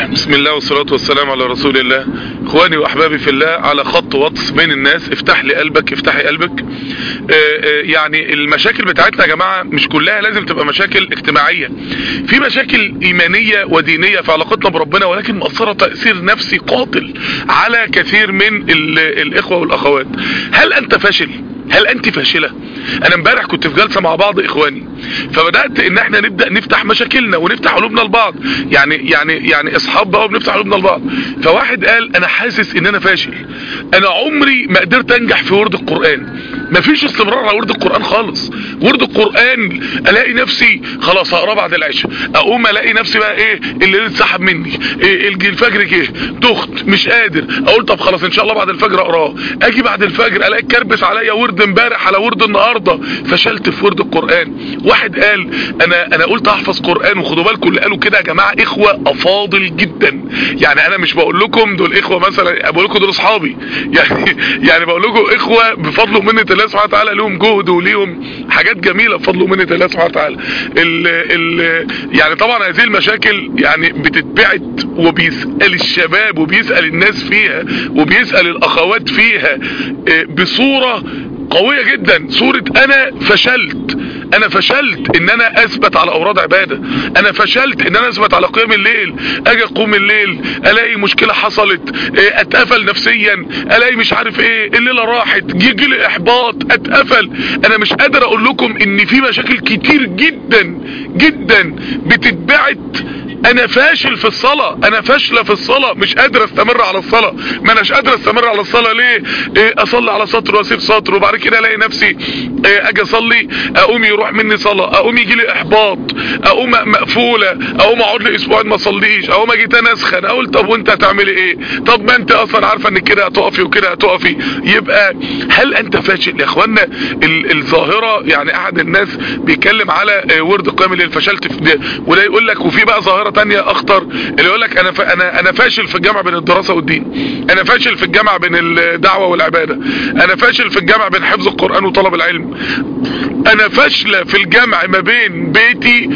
بسم الله والصلاة والسلام على رسول الله اخواني واحبابي في الله على خط واتس بين الناس افتح لي قلبك افتحي قلبك آه، آه، يعني المشاكل بتاعتنا يا جماعة مش كلها لازم تبقى مشاكل اجتماعية في مشاكل ايمانية ودينية في علاقتنا بربنا ولكن مؤثرة تأثير نفسي قاتل على كثير من ال- الاخوة والاخوات هل انت فاشل هل انت فاشلة انا امبارح كنت في جلسة مع بعض اخواني فبدأت ان احنا نبدأ نفتح مشاكلنا ونفتح قلوبنا لبعض يعني يعني يعني اصحاب بقى وبنفتح قلوبنا لبعض فواحد قال انا حاسس ان انا فاشل انا عمري ما قدرت انجح في ورد القرآن مفيش استمرار على ورد القرآن خالص ورد القرآن الاقي نفسي خلاص هقراه بعد العشاء اقوم الاقي نفسي بقى ايه الليل اتسحب مني إيه الج- الفجر جه دخت مش قادر اقول طب خلاص ان شاء الله بعد الفجر اقراه اجي بعد الفجر الاقي كربس عليا ورد امبارح على ورد النهارده فشلت في ورد القرآن واحد قال انا انا قلت احفظ قرآن وخدوا بالكم اللي قالوا كده يا جماعه اخوه افاضل جدا يعني انا مش بقول لكم دول اخوه مثلا بقول لكم دول اصحابي يعني يعني بقول لكم اخوه بفضل ومنه الله سبحانه وتعالى لهم جهد وليهم حاجات جميله بفضل ومنه الله سبحانه وتعالى ال ال يعني طبعا هذه المشاكل يعني بتتبعت وبيسال الشباب وبيسال الناس فيها وبيسال الاخوات فيها آه، بصوره قوية جدا صورة انا فشلت انا فشلت ان انا اثبت على اوراد عبادة انا فشلت ان انا اثبت على قيام الليل اجي اقوم الليل الاقي مشكلة حصلت إيه، اتقفل نفسيا الاقي مش عارف ايه الليلة راحت يجي لي احباط اتقفل انا مش قادر اقول لكم ان في مشاكل كتير جدا جدا بتتبعت انا فاشل في الصلاة انا فاشلة في الصلاة مش قادر استمر على الصلاة ما اناش قادر استمر على الصلاة ليه إيه اصلي على سطر واسيب سطر وبعد كده الاقي نفسي إيه اجي اصلي اقوم يروح مني صلاة اقوم يجي لي احباط اقوم مقفولة اقوم اقعد لي اسبوعين ما اصليش اقوم اجي تاني اسخن اقول طب وانت هتعملي ايه طب ما انت اصلا عارفة انك كده هتقفي وكده هتقفي يبقى هل انت فاشل يا اخوانا ال- الظاهرة يعني احد الناس بيتكلم على آه، ورد قيام الليل فشلت في ده وده يقول لك وفي بقى ظاهرة تانية اخطر اللي يقول لك انا ف... انا انا فاشل في الجامعة بين الدراسة والدين انا فاشل في الجامعة بين الدعوة والعبادة انا فاشل في الجامعة بين حفظ القرآن وطلب العلم انا فاشلة في الجمع ما بين بيتي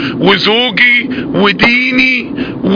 وزوجي وديني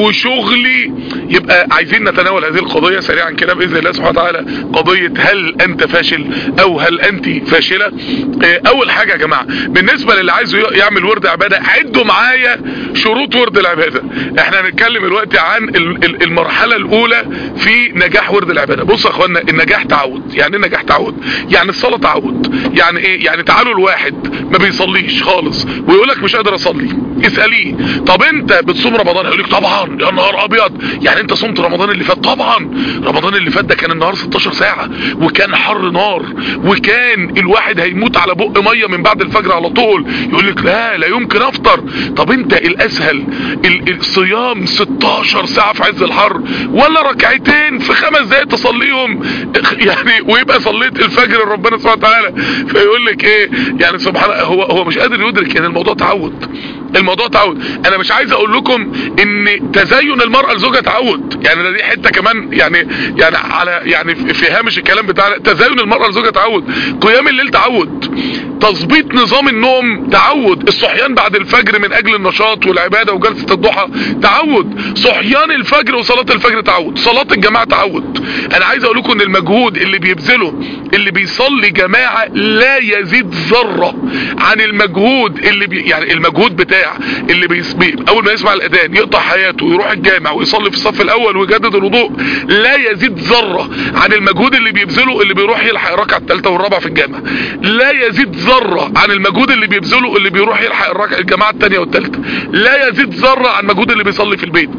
وشغلي يبقى عايزين نتناول هذه القضية سريعا كده بإذن الله سبحانه وتعالى قضية هل انت فاشل او هل انت فاشلة اه، اول حاجة يا جماعة بالنسبة للي عايز يعمل ورد عبادة عدوا معايا شروط ورد العبادة احنا هنتكلم دلوقتي عن ال- ال- المرحلة الاولى في نجاح ورد العبادة بصوا يا اخوانا النجاح تعود يعني ايه نجاح تعود يعني الصلاة تعود يعني ايه يعني تعالوا الواحد ما بيصليش خالص ويقول لك مش قادر اصلي اساليه طب انت بتصوم رمضان هيقول لك طبعا يا نهار ابيض يعني انت صمت رمضان اللي فات طبعا رمضان اللي فات ده كان النهار 16 ساعة وكان حر نار وكان الواحد هيموت على بق مية من بعد الفجر على طول يقول لك لا لا يمكن افطر طب انت الاسهل ال- الصيام 16 ساعة في عز الحر ولا ركعتين في خمس دقايق تصليهم يعني ويبقى صليت الفجر لربنا سبحانه وتعالى فيقول لك ايه يعني سبحان الله هو هو مش قادر يدرك ان الموضوع تعود الموضوع تعود انا مش عايز اقول لكم ان تزين المرأة لزوجها تعود يعني ده دي حتة كمان يعني يعني على يعني في في هامش الكلام بتاعنا تزين المرأة لزوجها تعود قيام الليل تعود تظبيط نظام النوم تعود الصحيان بعد الفجر من اجل النشاط والعبادة وجلسة الضحى تعود صحيان الفجر وصلاة الفجر تعود صلاة الجماعة تعود انا عايز اقول لكم ان المجهود اللي بيبذله اللي بيصلي جماعة لا يزيد ذرة عن المجهود اللي بي يعني المجهود بتاع اللي بيس بي اول ما يسمع الاذان يقطع حياته ويروح الجامع ويصلي في الصف الاول ويجدد الوضوء لا يزيد ذرة عن المجهود اللي بيبذله اللي بيروح يلحق الركعة الثالثة والرابعة في الجامع لا يزيد ذرة عن المجهود اللي بيبذله اللي بيروح يلحق الركعة الجماعة الثانية والثالثة لا يزيد ذرة عن مجهود اللي بيصلي في البيت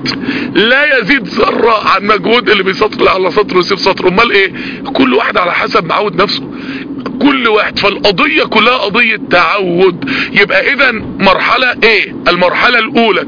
لا يزيد ذرة عن مجهود اللي بيسطر على سطر ويسيب سطر امال ايه كل واحد على حسب معود نفسه كل واحد فالقضية كلها قضية تعود يبقى اذا مرحلة ايه المرحلة الاولى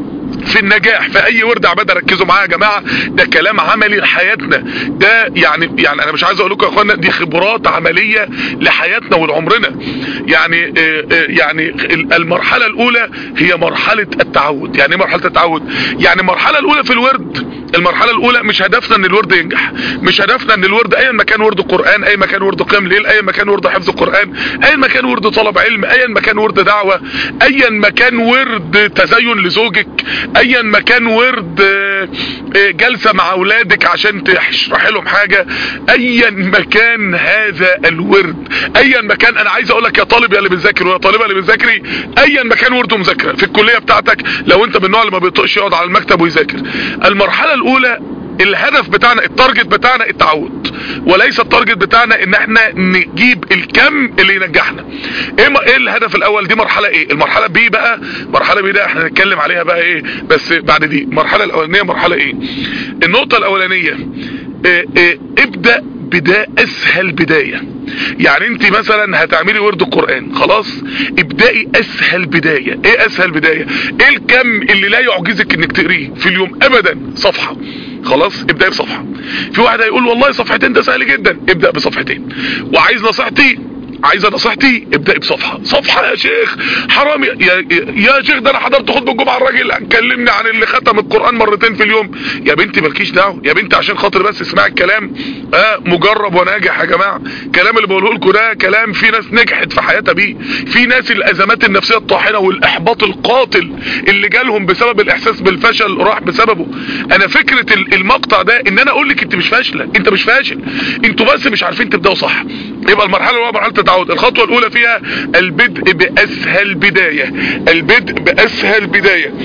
في النجاح في اي ورد عباده ركزوا معايا يا جماعه ده كلام عملي لحياتنا ده يعني يعني انا مش عايز اقول لكم يا اخوانا دي خبرات عمليه لحياتنا ولعمرنا يعني آه، آه، يعني ال- المرحله الاولى هي مرحله التعود يعني ايه مرحله التعود يعني المرحله الاولى في الورد المرحله الاولى مش هدفنا ان الورد ينجح مش هدفنا ان الورد ايا ما كان ورد قران ايا ما كان ورد قيام ليل ايا ما كان ورد حفظ القران ايا ما كان ورد طلب علم ايا ما كان ورد دعوه ايا ما كان ورد تزين لزوجك ايا ما كان ورد آه، آه، جلسة مع اولادك عشان تشرح لهم حاجة ايا ما كان هذا الورد ايا ما كان انا عايز اقول لك يا طالب يا اللي بتذاكر ويا طالبه اللي بتذاكري ايا ما كان ورده مذاكره في الكليه بتاعتك لو انت من النوع اللي ما بيطقش يقعد على المكتب ويذاكر المرحله الاولى الهدف بتاعنا التارجت بتاعنا التعود وليس التارجت بتاعنا ان احنا نجيب الكم اللي ينجحنا ايه م- ايه الهدف الاول دي مرحله ايه المرحله بي بقى مرحله بي ده احنا هنتكلم عليها بقى ايه بس بعد دي المرحله الاولانيه مرحله ايه النقطه الاولانيه إيه إيه ابدا بدا اسهل بدايه يعني انت مثلا هتعملي ورد القرآن خلاص ابدأي اسهل بداية ايه اسهل بداية ايه الكم اللي لا يعجزك انك تقريه في اليوم ابدا صفحة خلاص ابدأي بصفحة في واحد هيقول والله صفحتين ده سهل جدا ابدأ بصفحتين وعايز نصيحتي عايزه نصيحتي ابدأي بصفحة صفحة يا شيخ حرام يا, يا, يا شيخ ده انا حضرت خطبه الجمعه الراجل كلمني عن اللي ختم القرآن مرتين في اليوم يا بنتي مالكيش دعوه يا بنتي عشان خاطر بس اسمعي الكلام اه مجرب وناجح يا جماعه الكلام اللي بقوله لكم ده كلام في ناس نجحت في حياتها بيه في ناس الازمات النفسيه الطاحنه والاحباط القاتل اللي جالهم بسبب الاحساس بالفشل راح بسببه انا فكره ال- المقطع ده ان انا اقول لك انت مش فاشله انت مش فاشل انتوا بس مش عارفين تبداوا صح يبقى المرحله الاولى مرحله التعود الخطوه الاولى فيها البدء باسهل بدايه البدء باسهل بدايه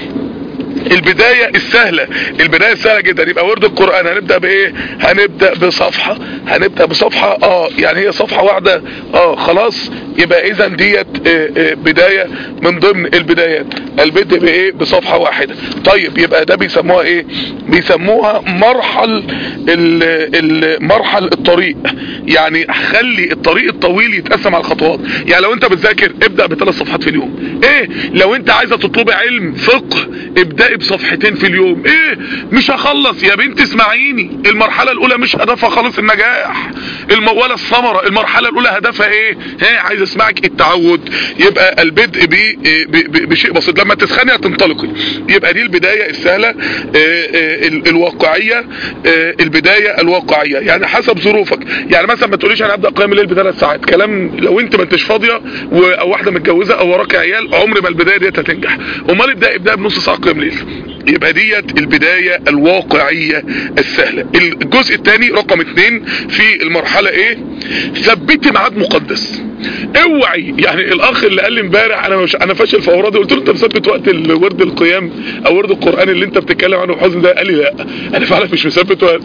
البداية السهلة البداية السهلة جدا يبقى ورد القرآن هنبدأ بايه هنبدأ بصفحة هنبدأ بصفحة اه يعني هي صفحة واحدة اه خلاص يبقى اذا ديت آه، آه، بداية من ضمن البدايات البدء بايه بصفحة واحدة طيب يبقى ده بيسموها ايه بيسموها مرحل ال- ال- مرحل الطريق يعني خلي الطريق الطويل يتقسم على الخطوات يعني لو انت بتذاكر ابدأ بثلاث صفحات في اليوم ايه لو انت عايزة تطلبي علم فقه ابدأي بصفحتين في اليوم ايه مش هخلص يا بنت اسمعيني المرحلة الاولى مش هدفها خالص النجاح الم... ولا الثمرة المرحلة الاولى هدفها ايه ها عايز اسمعك التعود يبقى البدء ب... ب... ب... بشيء بسيط لما تسخني هتنطلقي يبقى دي البداية السهلة آه، آه، ال- الواقعية آه، البداية الواقعية يعني حسب ظروفك يعني مثلا ما تقوليش انا هبدأ قيام الليل بثلاث ساعات كلام لو انت ما انتش فاضية و... او واحدة متجوزة او وراك عيال عمر ما البداية ديت هتنجح امال ابدأ ابدأ بنص ساعة قيام ليل يبقى ديت البداية الواقعية السهلة الجزء الثاني رقم اتنين في المرحلة ايه ثبتي ميعاد مقدس اوعي يعني الاخ اللي قال لي امبارح انا مش انا فاشل في اورادي قلت له انت مثبت وقت الورد القيام او ورد القران اللي انت بتتكلم عنه بحزن ده قال لي لا انا فعلا مش مثبت وقت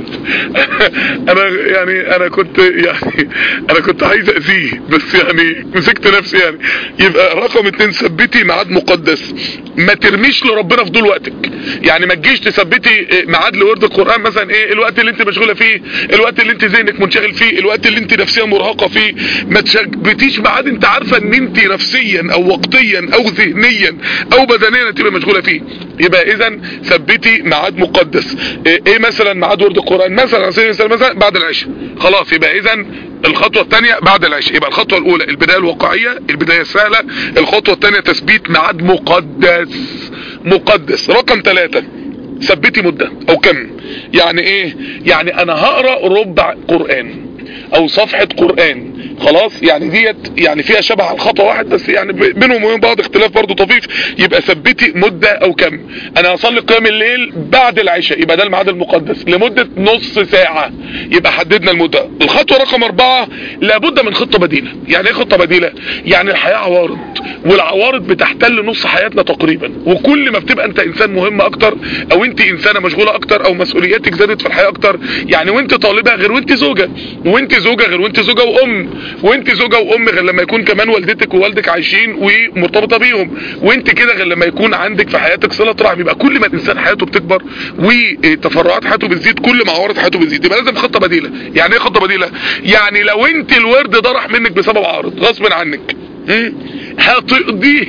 انا يعني انا كنت يعني انا كنت عايز اذيه بس يعني مسكت نفسي يعني يبقى رقم اتنين ثبتي ميعاد مقدس ما ترميش لربنا فضول وقتك يعني ما تجيش تثبتي ميعاد لورد القران مثلا ايه الوقت اللي انت مشغوله فيه الوقت اللي انت ذهنك منشغل فيه الوقت اللي انت نفسيا مرهقه فيه ما تثبتيش ميعاد انت عارفه ان انت نفسيا او وقتيا او ذهنيا او بدنيا تبقى مشغوله فيه يبقى اذا ثبتي ميعاد مقدس ايه إيه مثلا ميعاد ورد القران مثلا على سبيل المثال مثلا بعد العشاء خلاص يبقى اذا الخطوة الثانية بعد العشاء يبقى الخطوة الاولى البداية الواقعية البداية السهلة الخطوة الثانية تثبيت ميعاد مقدس مقدس رقم ثلاثة ثبتي مدة او كم يعني ايه يعني انا هقرأ ربع قرآن او صفحة قرآن خلاص يعني ديت يعني فيها شبه على الخطوة واحد بس يعني ب- بينهم وبين بعض اختلاف برضو طفيف يبقى ثبتي مدة او كم انا هصلي قيام الليل بعد العشاء يبقى ده الميعاد المقدس لمدة نص ساعة يبقى حددنا المدة الخطوة رقم اربعة لابد من خطة بديلة يعني ايه خطة بديلة يعني الحياة عوارض والعوارض بتحتل نص حياتنا تقريبا وكل ما بتبقى انت انسان مهم اكتر او انت انسانة مشغولة اكتر او مسؤولياتك زادت في الحياة اكتر يعني وانت طالبة غير وانت زوجة وانت زوجة غير وانت زوجة وام وانت زوجة وام غير لما يكون كمان والدتك ووالدك عايشين ومرتبطة بيهم وانت كده غير لما يكون عندك في حياتك صلة رحم يبقى كل ما الانسان حياته بتكبر وتفرعات حياته بتزيد كل ما عوارض حياته بتزيد يبقى لازم خطة بديلة يعني ايه خطة بديلة يعني لو انت الورد ده راح منك بسبب عارض غصب عنك هم؟ هتقضيه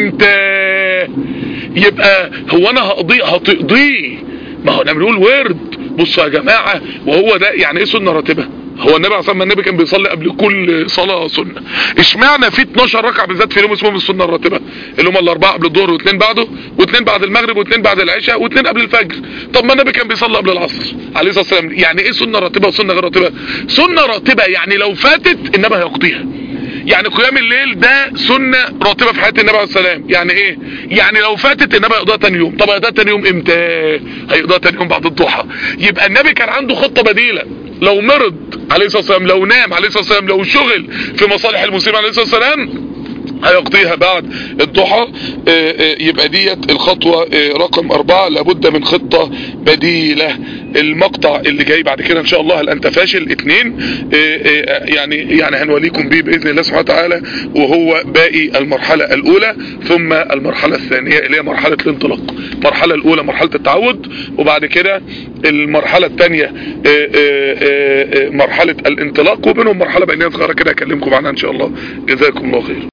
امتى يبقى هو انا هقضيه هتقضيه ما هو انا بنقول ورد بصوا يا جماعة وهو ده يعني ايه سنة راتبة هو النبي عليه الصلاه والسلام النبي كان بيصلي قبل كل صلاه سنه اشمعنى في 12 ركعه بالذات في اليوم اسمهم السنه الراتبه اللي هم الاربعه قبل الظهر واثنين بعده واثنين بعد المغرب واثنين بعد العشاء واثنين قبل الفجر طب ما النبي كان بيصلي قبل العصر عليه الصلاه والسلام يعني ايه سنه راتبه وسنه غير راتبه سنه راتبه يعني لو فاتت النبي هيقضيها يعني قيام الليل ده سنة راتبة في حياة النبي عليه السلام يعني ايه يعني لو فاتت النبي هيقضيها تاني يوم طب هيقضيها تاني يوم امتى هيقضيها تاني يوم بعد الضحى يبقى النبي كان عنده خطة بديلة لو مرض عليه الصلاة والسلام لو نام عليه الصلاة والسلام لو شغل في مصالح المسلمين عليه الصلاة والسلام هيقضيها بعد الضحى يبقى ديت الخطوة رقم اربعة لابد من خطة بديلة المقطع اللي جاي بعد كده ان شاء الله هل انت فاشل اتنين يعني يعني هنوليكم بيه باذن الله سبحانه وتعالى وهو باقي المرحلة الاولى ثم المرحلة الثانية اللي هي مرحلة الانطلاق المرحلة الاولى مرحلة التعود وبعد كده المرحلة الثانية مرحلة الانطلاق وبينهم مرحلة بينية صغيرة كده اكلمكم عنها ان شاء الله جزاكم الله خير